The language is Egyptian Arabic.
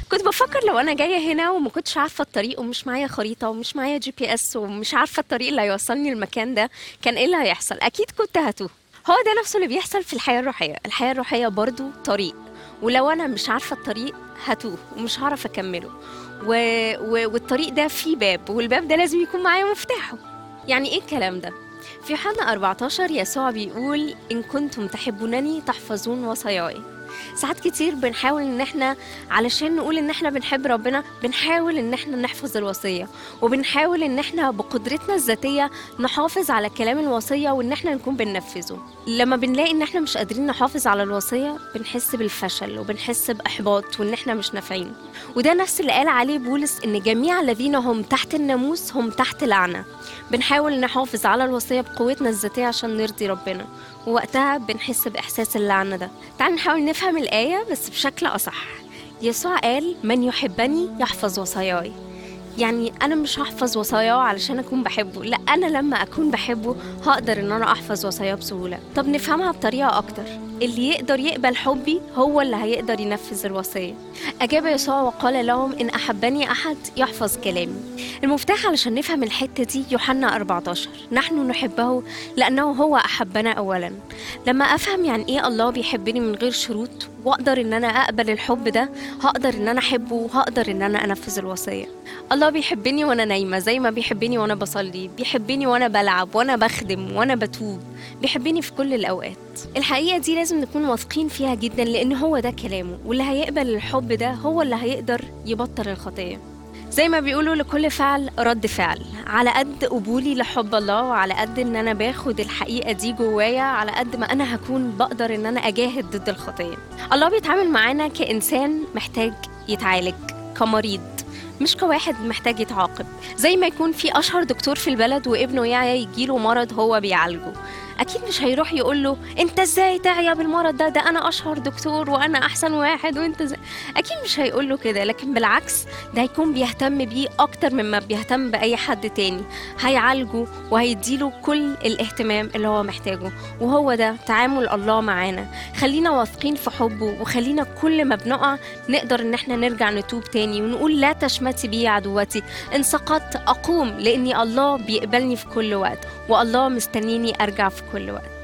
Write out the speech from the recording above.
كنت بفكر لو انا جايه هنا وما كنتش عارفه الطريق ومش معايا خريطه ومش معايا جي بي اس ومش عارفه الطريق اللي هيوصلني المكان ده كان ايه اللي هيحصل اكيد كنت هتوه هو ده نفسه اللي بيحصل في الحياه الروحيه الحياه الروحيه برضو طريق ولو انا مش عارفه الطريق هتوه ومش هعرف اكمله و... و... والطريق ده فيه باب والباب ده لازم يكون معايا مفتاحه يعني ايه الكلام ده في يوحنا 14 يسوع بيقول إن كنتم تحبونني تحفظون وصاياي ساعات كتير بنحاول ان احنا علشان نقول ان احنا بنحب ربنا بنحاول ان احنا نحفظ الوصية وبنحاول ان احنا بقدرتنا الذاتية نحافظ على كلام الوصية وان احنا نكون بننفذه لما بنلاقي ان احنا مش قادرين نحافظ على الوصية بنحس بالفشل وبنحس باحباط وان احنا مش نافعين وده نفس اللي قال عليه بولس ان جميع الذين هم تحت الناموس هم تحت لعنة بنحاول نحافظ على الوصية بقوتنا الذاتية عشان نرضي ربنا ووقتها بنحس بإحساس اللعنة ده تعال نحاول نفهم الآية بس بشكل أصح يسوع قال من يحبني يحفظ وصاياي يعني أنا مش هحفظ وصاياه علشان أكون بحبه لا أنا لما أكون بحبه هقدر إن أنا أحفظ وصاياه بسهولة طب نفهمها بطريقة أكتر اللي يقدر يقبل حبي هو اللي هيقدر ينفذ الوصية أجاب يسوع وقال لهم إن أحبني أحد يحفظ كلامي المفتاح علشان نفهم الحتة دي يوحنا 14 نحن نحبه لأنه هو أحبنا أولا لما أفهم يعني إيه الله بيحبني من غير شروط وأقدر إن أنا أقبل الحب ده هقدر إن أنا أحبه وهقدر إن أنا أنفذ الوصية الله بيحبني وأنا نايمة زي ما بيحبني وأنا بصلي بيحبني وأنا بلعب وأنا بخدم وأنا بتوب بيحبني في كل الأوقات الحقيقة دي لازم نكون واثقين فيها جدا لأن هو ده كلامه واللي هيقبل الحب ده هو اللي هيقدر يبطل الخطية زي ما بيقولوا لكل فعل رد فعل على قد قبولي لحب الله وعلى قد ان انا باخد الحقيقه دي جوايا على قد ما انا هكون بقدر ان انا اجاهد ضد الخطيه الله بيتعامل معانا كانسان محتاج يتعالج كمريض مش كواحد محتاج يتعاقب زي ما يكون في اشهر دكتور في البلد وابنه يعيا يجيله مرض هو بيعالجه اكيد مش هيروح يقول له انت ازاي تعيا بالمرض ده ده انا اشهر دكتور وانا احسن واحد وانت زي... اكيد مش هيقول له كده لكن بالعكس ده هيكون بيهتم بيه اكتر مما بيهتم باي حد تاني هيعالجه وهيديله كل الاهتمام اللي هو محتاجه وهو ده تعامل الله معانا خلينا واثقين في حبه وخلينا كل ما بنقع نقدر ان احنا نرجع نتوب تاني ونقول لا تشمتي بي عدوتي ان سقطت اقوم لاني الله بيقبلني في كل وقت والله مستنيني ارجع في كل وقت